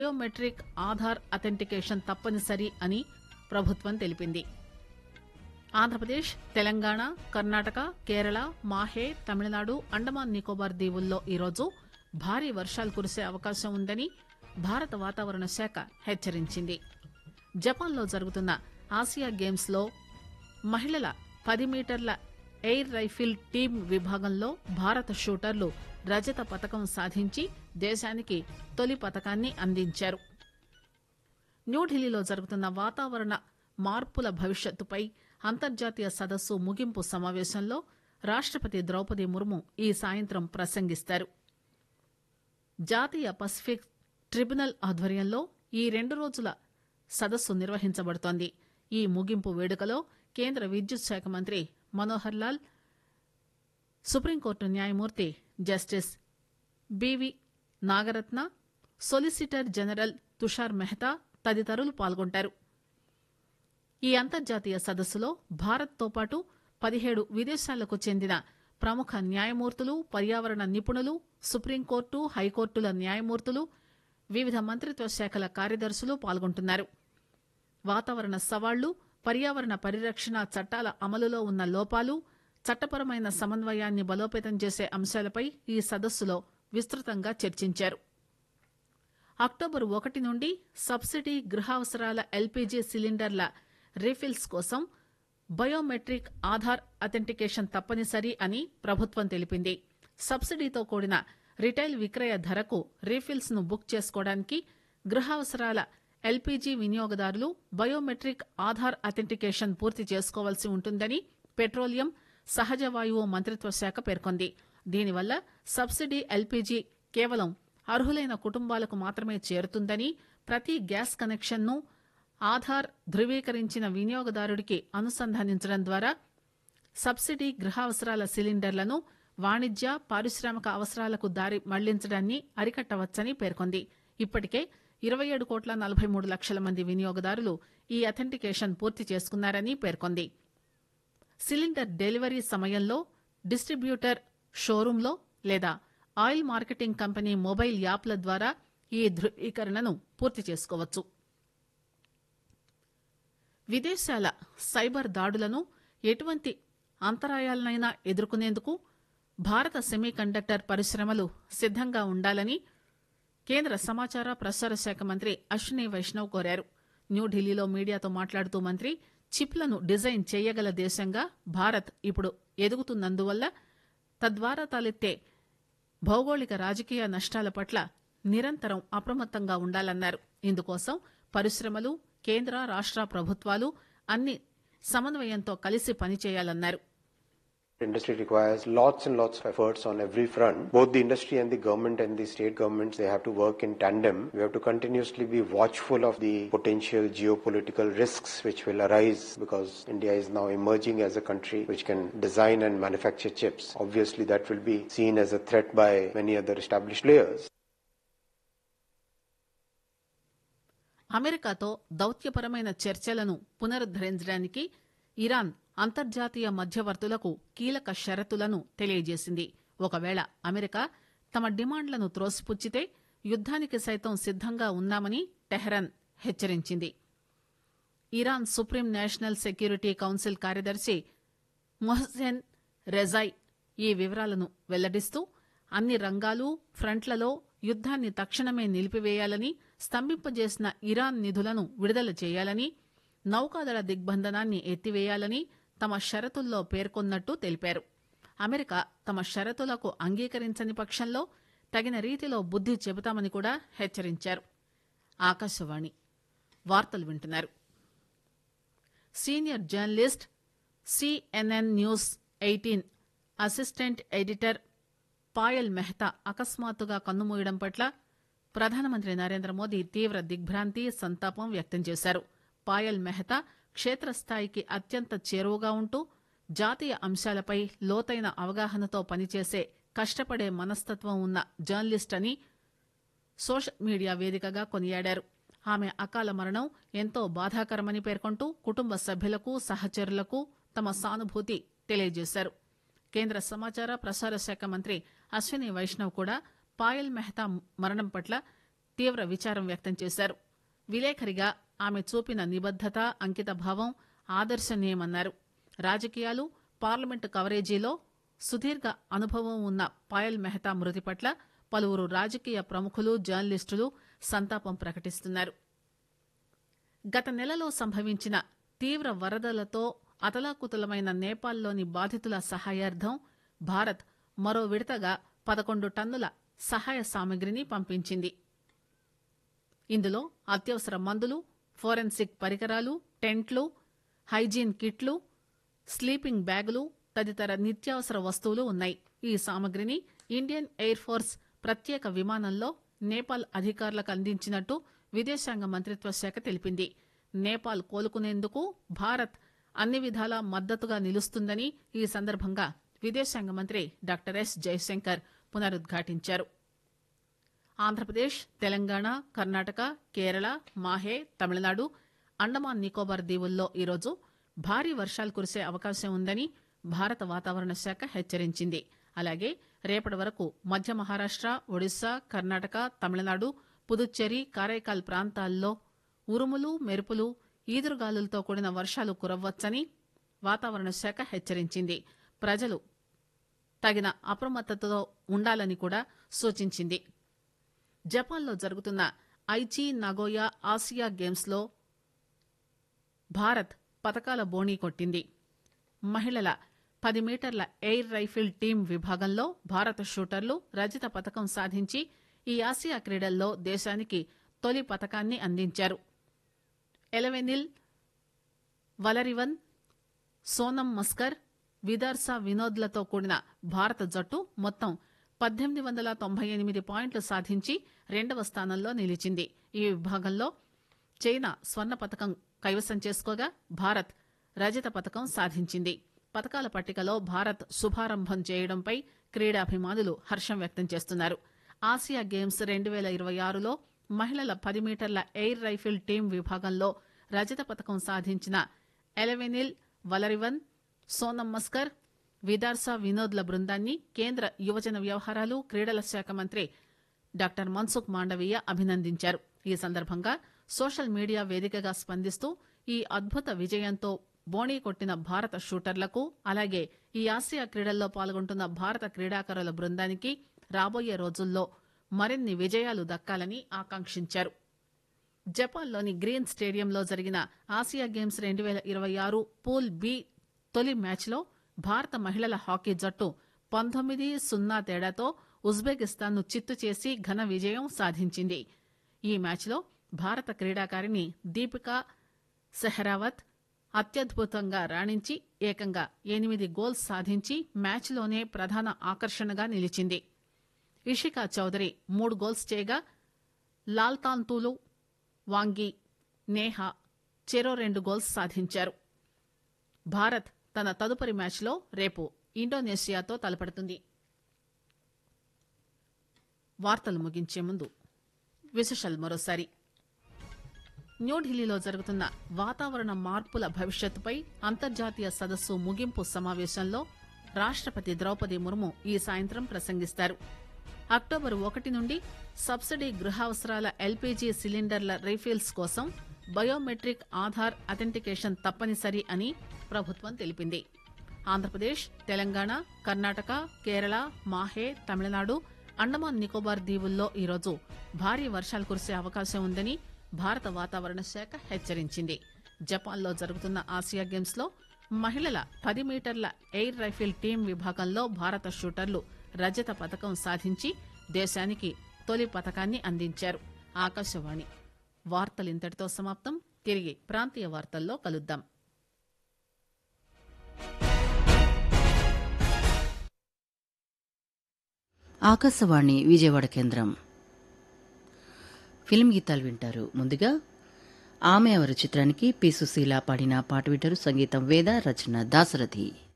Biometric Aadhaar authentication తప్పనిసరి అని ప్రభుత్వం తెలిపింది ఆంధ్రప్రదేశ్ తెలంగాణ కర్ణాటక కేరళ మాహే తమిళనాడు అండమాన్ నికోబార్ దీవుల్లో ఈరోజు భారీ వర్షాలు కురిసే అవకాశం ఉందని భారత వాతావరణ శాఖ హెచ్చరించింది జపాన్లో జరుగుతున్న ఆసియా గేమ్స్ లో మహిళల పది మీటర్ల ఎయిర్ రైఫిల్ టీం విభాగంలో భారత షూటర్లు రజత పతకం సాధించి దేశానికి తొలి పతకాన్ని అందించారు న్యూఢిల్లీలో జరుగుతున్న వాతావరణ మార్పుల భవిష్యత్తుపై అంతర్జాతీయ సదస్సు ముగింపు సమావేశంలో రాష్టపతి ద్రౌపది ముర్ము ఈ సాయంత్రం ప్రసంగిస్తారు జాతీయ పసిఫిక్ ట్రిబ్యునల్ ఆధ్వర్యంలో ఈ రెండు రోజుల సదస్సు నిర్వహించబడుతోంది ఈ ముగింపు వేడుకలో కేంద్ర విద్యుత్ శాఖ మంత్రి మనోహర్ లాల్ సుప్రీంకోర్టు న్యాయమూర్తి justice BV Nagaratna solicitor general Tushar Mehta తదితరులు పాల్గొంటారు ఈ అంతర్జాతీయ సదస్సులో భారత్తో పాటు పదిహేడు విదేశాలకు చెందిన ప్రముఖ న్యాయమూర్తులు పర్యావరణ నిపుణులు సుప్రీంకోర్టు హైకోర్టుల న్యాయమూర్తులు వివిధ మంత్రిత్వ శాఖల కార్యదర్శులు పాల్గొంటున్నారు వాతావరణ సవాళ్లు పర్యావరణ పరిరక్షణ చట్టాల అమలులో ఉన్న లోపాలు చట్టపరమైన సమన్వయాన్ని బలోపేతం చేసే అంశాలపై ఈ సదస్సులో విస్తృతంగా చర్చించారు అక్టోబర్ ఒకటి నుండి సబ్సిడీ గృహావసరాల ఎల్పీజీ సిలిండర్ల రీఫిల్స్ కోసం బయోమెట్రిక్ ఆధార్ అథెంటికేషన్ తప్పనిసరి అని ప్రభుత్వం తెలిపింది సబ్సిడీతో కూడిన రిటైల్ విక్రయ ధరకు రీఫిల్స్ ను బుక్ చేసుకోవడానికి గృహావసరాల ఎల్పీజీ వినియోగదారులు బయోమెట్రిక్ ఆధార్ అథెంటికేషన్ పూర్తి చేసుకోవాల్సి ఉంటుందని పెట్రోలియం సహజ వాయువు మంత్రిత్వ శాఖ పేర్కొంది దీనివల్ల సబ్సిడీ ఎల్పీజీ కేవలం అర్హులైన కుటుంబాలకు మాత్రమే చేరుతుందని ప్రతి గ్యాస్ కనెక్షన్ ను ఆధార్ ధృవీకరించిన వినియోగదారుడికి అనుసంధానించడం ద్వారా సబ్సిడీ గృహావసరాల సిలిండర్లను వాణిజ్య పారిశ్రామిక అవసరాలకు దారి మళ్లించడాన్ని అరికట్టవచ్చని పేర్కొంది ఇప్పటికే ఇరవై ఏడు కోట్ల నలభై మూడు లక్షల మంది వినియోగదారులు ఈ అథెంటికేషన్ పూర్తి చేసుకున్నారని పేర్కొంది సిలిండర్ డెలివరీ సమయంలో డిస్ట్రిబ్యూటర్ షోరూంలో లేదా ఆయిల్ మార్కెటింగ్ కంపెనీ మొబైల్ యాప్ల ద్వారా ఈ ధృవీకరణను పూర్తి చేసుకోవచ్చు విదేశాల సైబర్ దాడులను ఎటువంటి అంతరాయాలనైనా ఎదుర్కొనేందుకు భారత సెమీ కండక్టర్ పరిశ్రమలు సిద్దంగా ఉండాలని కేంద్ర సమాచార ప్రసార శాఖ మంత్రి అశ్విని వైష్ణవ్ కోరారు న్యూఢిల్లీలో మీడియాతో మాట్లాడుతూ మంత్రి చిప్లను డిజైన్ చేయగల దేశంగా భారత్ ఇప్పుడు ఎదుగుతున్నందువల్ల తద్వారా తలెత్తే భౌగోళిక రాజకీయ నష్టాల పట్ల నిరంతరం అప్రమత్తంగా ఉండాలన్నారు ఇందుకోసం పరిశ్రమలు కేంద్ర రాష్ట ప్రభుత్వాలు అన్ని సమన్వయంతో కలిసి పనిచేయాలన్నారు Industry requires lots and lots of efforts on every front. Both the industry and the government and the state governments, they have to work in tandem. We have to continuously be watchful of the potential geopolitical risks which will arise because India is now emerging as a country which can design and manufacture chips. Obviously, that will be seen as a threat by many other established players. అమెరికాతో దౌత్యపరమైన చర్చలను పునరుద్దరించడానికి Iran అంతర్జాతీయ మధ్యవర్తులకు కీలక షరతులను తెలియజేసింది ఒకవేళ America తమ డిమాండ్లను త్రోసిపుచ్చితే యుద్దానికి సైతం సిద్దంగా ఉన్నామని టెహ్రాన్ హెచ్చరించింది Iran supreme national security council కార్యదర్శి మొహసెన్ రెజాయ్ ఈ వివరాలను వెల్లడిస్తూ అన్ని రంగాలు ఫ్రంట్లలో యుద్దాన్ని తక్షణమే నిలిపివేయాలని స్తంభింపజేసిన ఇరాన్ నిధులను విడుదల చేయాలని నౌకాదళ దిగ్బంధనాన్ని ఎత్తివేయాలని తమ షరతుల్లో పేర్కొన్నట్టు తెలిపారు అమెరికా తమ షరతులకు అంగీకరించని పక్షంలో తగిన రీతిలో బుద్ది చెబుతామని కూడా హెచ్చరించారు ఆకాశవాణి వార్తలు వింటున్నారు senior journalist CNN news eighteen assistant editor Payal Mehta అకస్మాత్తుగా కన్నుమూయడం పట్ల ప్రధానమంత్రి నరేంద్ర మోదీ తీవ్ర దిగ్భ్రాంతి సంతాపం వ్యక్తం చేశారు పాయల్ మెహతా క్షేత్రస్థాయికి అత్యంత చేరువగా ఉంటూ జాతీయ అంశాలపై లోతైన అవగాహనతో పనిచేసే కష్టపడే మనస్తత్వం ఉన్న జర్నలిస్ట్ అని సోషల్ మీడియా వేదికగా కొనియాడారు ఆమె అకాల మరణం ఎంతో బాధాకరమని పేర్కొంటూ కుటుంబ సభ్యులకు సహచరులకు తమ సానుభూతి తెలియజేశారు కేంద్ర సమాచార ప్రసార శాఖ మంత్రి అశ్విని వైష్ణవ్ కూడా పాయల్ మెహతా మరణం పట్ల తీవ్ర విచారం వ్యక్తం చేశారు విలేఖరిగా ఆమె చూపిన నిబద్దత అంకితభావం ఆదర్శనీయమన్నారు రాజకీయాలు పార్లమెంటు కవరేజీలో సుదీర్ఘ అనుభవం ఉన్న పాయల్ మెహతా మృతి పట్ల పలువురు రాజకీయ ప్రముఖులు జర్నలిస్టులు సంతాపం ప్రకటిస్తున్నారు గత నెలలో సంభవించిన తీవ్ర వరదలతో అతలాకుతలమైన నేపాల్లోని బాధితుల సహాయార్థం భారత్ మరో విడతగా పదకొండు టన్నుల సహాయ సామగ్రిని పంపించింది ఇందులో అత్యవసర మందులు ఫోరెన్సిక్ పరికరాలు టెంట్లు హైజీన్ కిట్లు స్లీపింగ్ బ్యాగులు తదితర నిత్యావసర వస్తువులు ఉన్నాయి ఈ సామగ్రిని ఇండియన్ ఎయిర్ ఫోర్స్ ప్రత్యేక విమానంలో నేపాల్ అధికారులకు అందించినట్టు విదేశాంగ మంత్రిత్వ శాఖ తెలిపింది నేపాల్ కోలుకునేందుకు భారత్ అన్ని విధాలా మద్దతుగా నిలుస్తుందని ఈ సందర్భంగా విదేశాంగ మంత్రి డాక్టర్ ఎస్ జయశంకర్ పునరుద్ఘాటించారు ఆంధ్రప్రదేశ్ తెలంగాణ కర్ణాటక కేరళ మాహే తమిళనాడు అండమాన్ నికోబార్ దీవుల్లో ఈరోజు భారీ వర్షాలు కురిసే అవకాశం ఉందని భారత వాతావరణ శాఖ హెచ్చరించింది అలాగే రేపటి వరకు మధ్య మహారాష్ట ఒడిశా కర్ణాటక తమిళనాడు పుదుచ్చేరి కారైకాల్ ప్రాంతాల్లో ఉరుములు మెరుపులు ఈదురుగాలులతో కూడిన వర్షాలు కురవ్వచ్చని వాతావరణ శాఖ హెచ్చరించింది ప్రజలు తగిన అప్రమత్తతతో ఉండాలని కూడా సూచించింది జపాన్లో జరుగుతున్న ఐచి నగోయా ఆసియా గేమ్స్లో భారత్ పతకాల బోణీ కొట్టింది మహిళల పది మీటర్ల ఎయిర్ రైఫిల్ టీం విభాగంలో భారత షూటర్లు రజత పతకం సాధించి ఈ ఆసియా క్రీడల్లో దేశానికి తొలి పతకాన్ని అందించారు ఎలవెనిల్ వలరివన్ సోనం మస్కర్ విదర్సా వినోద్లతో కూడిన భారత జట్టు మొత్తం పద్దెనిమిది వందల తొంభై ఎనిమిది పాయింట్లు సాధించి రెండవ స్థానంలో నిలిచింది ఈ విభాగంలో చైనా స్వర్ణ పతకం కైవసం చేసుకోగా భారత్ రజత పతకం సాధించింది పతకాల పట్టికలో భారత్ శుభారంభం చేయడంపై క్రీడాభిమానులు హర్షం వ్యక్తం చేస్తున్నారు ఆసియా గేమ్స్ రెండు వేల ఇరవై ఆరులో మహిళల పది మీటర్ల ఎయిర్ రైఫిల్ టీం విభాగంలో రజత పతకం సాధించిన ఎలవెనిల్ వలరివన్ సోనం మస్కర్ విదార్సా వినోద్ల బృందాన్ని కేంద్ర యువజన వ్యవహారాలు క్రీడల శాఖ మంత్రి డాక్టర్ మన్సుఖ్ మాండవీయ అభినందించారు ఈ సందర్భంగా సోషల్ మీడియా వేదికగా స్పందిస్తూ ఈ అద్భుత విజయంతో బోణీ కొట్టిన భారత షూటర్లకు అలాగే ఈ ఆసియా క్రీడల్లో పాల్గొంటున్న భారత క్రీడాకారుల బృందానికి రాబోయే రోజుల్లో మరిన్ని విజయాలు దక్కాలని ఆకాంక్షించారు జపాన్లోని గ్రీన్ స్టేడియంలో జరిగిన ఆసియా గేమ్స్ రెండు వేల ఇరవై ఆరు పూల్ బి తొలి మ్యాచ్లో భారత మహిళల హాకీ జట్టు పంతొమ్మిది సున్నా తేడాతో ఉజ్బెకిస్తాన్ ను చిత్తు చేసి ఘన విజయం సాధించింది ఈ మ్యాచ్లో భారత క్రీడాకారిణి దీపికా సెహరావత్ అత్యద్భుతంగా రాణించి ఏకంగా ఎనిమిది గోల్స్ సాధించి మ్యాచ్లోనే ప్రధాన ఆకర్షణగా నిలిచింది ఇషికా చౌదరి మూడు గోల్స్ చేయగా లాల్తాంతూలు వాంగి నేహా చెరో రెండు గోల్స్ సాధించారు భారత్ తన తదుపరి మ్యాచ్లో రేపు ఇండోనేషియాతో తలపడుతుంది వార్తలు ముగించే ముందు విశేషాలు మరోసారి న్యూఢిల్లీలో జరుగుతున్న వాతావరణ మార్పుల భవిష్యత్తుపై అంతర్జాతీయ సదస్సు ముగింపు సమావేశంలో రాష్టపతి ద్రౌపది ముర్ము ఈ సాయంత్రం ప్రసంగిస్తారు అక్టోబర్ ఒకటి నుండి సబ్సిడీ గృహావసరాల ఎల్పీజీ సిలిండర్ల రీఫిల్స్ కోసం బయోమెట్రిక్ ఆధార్ అథెంటికేషన్ తప్పనిసరి అని ప్రభుత్వం తెలిపింది ఆంధ్రప్రదేశ్ తెలంగాణ కర్ణాటక కేరళ మాహే తమిళనాడు అండమాన్ నికోబార్ దీవుల్లో ఈరోజు భారీ వర్షాలు కురిసే అవకాశం ఉందని భారత వాతావరణ శాఖ హెచ్చరించింది జపాన్లో జరుగుతున్న ఆసియా గేమ్స్ లో మహిళల పది మీటర్ల ఎయిర్ రైఫిల్ టీం విభాగంలో భారత షూటర్లు రజత పథకం సాధించి దేశానికి తొలి పథకాన్ని అందించారు ఆకాశవాణి వార్తలు ఇంతటితో సమాప్తం తిరిగి ప్రాంతీయ వార్తల్లో కలుద్దాం ఆకాశవాణి విజయవాడ కేంద్రం ఫిల్మ్ గీతాలు వింటారు ముందుగా ఆమె ఎవరు చిత్రానికి పి సుశీల పాడిన పాట వింటారు సంగీతం వేద రచన దాసరథి